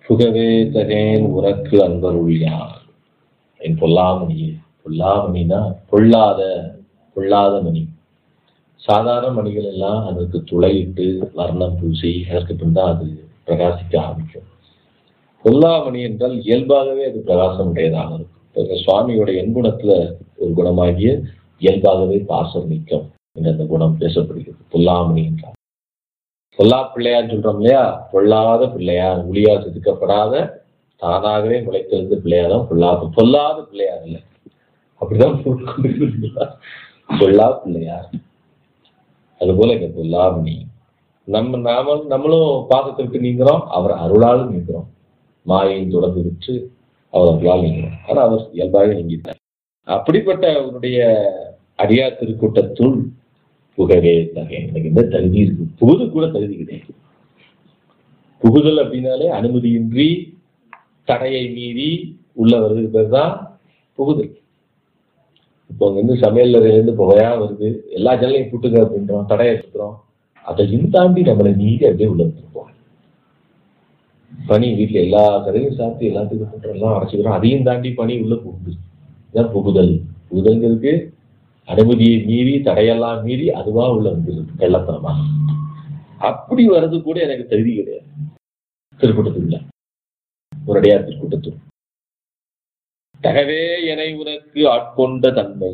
புகவே தகேன் உனக்கு அன்பருள் யார் என் பொல்லாமணியே பொல்லாமணினா பொல்லாத பொல்லாத மணி சாதாரண மணிகள் எல்லாம் அதற்கு துளையிட்டு வர்ணம் பூசி அதற்கு பின் தான் அது பிரகாசிக்க ஆரம்பிக்கும் பொல்லாமணி என்றால் இயல்பாகவே அது பிரகாசம் உடையதாக இருக்கும் இப்ப சுவாமியோட எண்குணத்துல ஒரு குணமாகிய இயல்பாகவே பாசம் நீக்கம் என்ற அந்த குணம் பேசப்படுகிறது பொல்லாமணி என்றால் பொல்லா பிள்ளையார் சொல்றோம் இல்லையா பொல்லாத பிள்ளையார் ஒளியா செதுக்கப்படாத தானாகவே முளைத்தெழுந்த பிள்ளையார் தான் பொல்லாத பொல்லாத பிள்ளையார் இல்லை அப்படிதான் கொண்டிருக்கிறீங்களா பொல்லா பிள்ளையார் அதுபோல இங்க பொல்லாமணி நம்ம நாம நம்மளும் பாசத்தை விட்டு நீங்கிறோம் அவர் அருளால் நீங்கிறோம் மாயையும் தொடர்ந்து விட்டு அவர் அருளால் நீங்கிறோம் ஆனா அவர் இயல்பாக நீங்கிட்டார் அப்படிப்பட்ட அவருடைய அடியார் திருக்கூட்டத்துள் புகவே தகை எனக்கு எந்த தகுதி இருக்கு புகுது கூட தகுதி கிடையாது புகுதல் அப்படின்னாலே அனுமதியின்றி தடையை மீறி உள்ள வருது பேர் தான் புகுதல் இப்போ அங்க இருந்து சமையல் இருந்து புகையா வருது எல்லா ஜனலையும் கூட்டுங்க அப்படின்றோம் தடையை சுத்துறோம் அதையும் தாண்டி நம்மளை மீறி அப்படியே உள்ள வந்துருப்போம் பனி வீட்டுல எல்லா கதையும் சாப்பிட்டு எல்லாத்துக்கும் பண்றோம் எல்லாம் அரைச்சிக்கிறோம் அதையும் தாண்டி பனி உள்ள புகுது இதான் புகுதல் புகுதல்ங்கிறதுக்கு அனுமதியை மீறி தடையெல்லாம் மீறி அதுவா உள்ள வந்துருது கள்ளத்தனமா அப்படி வர்றது கூட எனக்கு தகுதி கிடையாது திருக்கூட்டத்துக்குள்ள உரடையார் திருக்கூட்டத்துக்கு தகவே என உனக்கு ஆட்கொண்ட தன்மை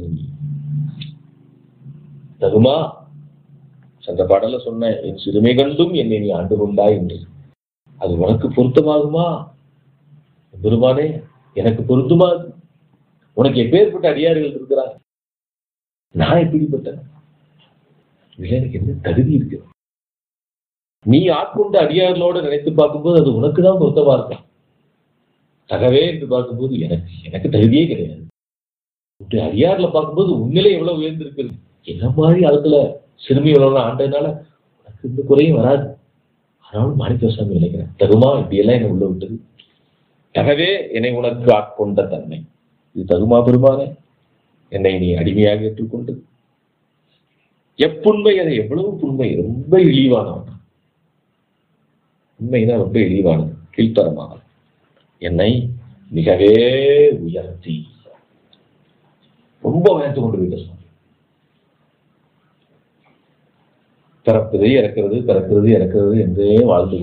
தகுமா சென்ற பாடல சொன்ன என் சிறுமை கண்டும் என்னை நீ ஆண்டு கொண்டாய் என்று அது உனக்கு பொருத்தமாகுமா பெருமானே எனக்கு பொருந்துமா அது? உனக்கு எப்பேற்பட்ட அடியார்கள் இருக்கிறார் நான் எப்படிப்பட்டேன் இதுல எனக்கு என்ன தகுதி இருக்கு நீ ஆட்கொண்ட அடியார்களோட நினைத்து பார்க்கும்போது அது உனக்கு தான் பொருத்தமா இருக்கும் தகவே என்று பார்க்கும்போது எனக்கு எனக்கு தகுதியே கிடையாது உன்னுடைய அடியார்ல பார்க்கும்போது உண்மையிலே எவ்வளவு உயர்ந்திருக்கிறது என்ன மாதிரி அதுல சிறுமி எவ்வளவு ஆண்டதுனால உனக்கு இந்த குறையும் வராது ஆனாலும் மாணிக்க சுவாமி நினைக்கிறேன் தகுமா இப்படியெல்லாம் என்னை உள்ள விட்டது தகவே என்னை உனக்கு ஆட்கொண்ட தன்மை இது தகுமா பெருமானே என்னை நீ அடிமையாக ஏற்றுக்கொண்டு எப்புண்மை அது எவ்வளவு புண்மை ரொம்ப இழிவானவன் உண்மைனா ரொம்ப இழிவானது கீழ்த்தரமானது என்னை மிகவே உயர்த்தி ரொம்ப உயர்த்து கொண்டு போயிட்ட சுவாமி பிறப்பது இறக்கிறது பிறக்கிறது இறக்கிறது என்றே வாழ்ந்து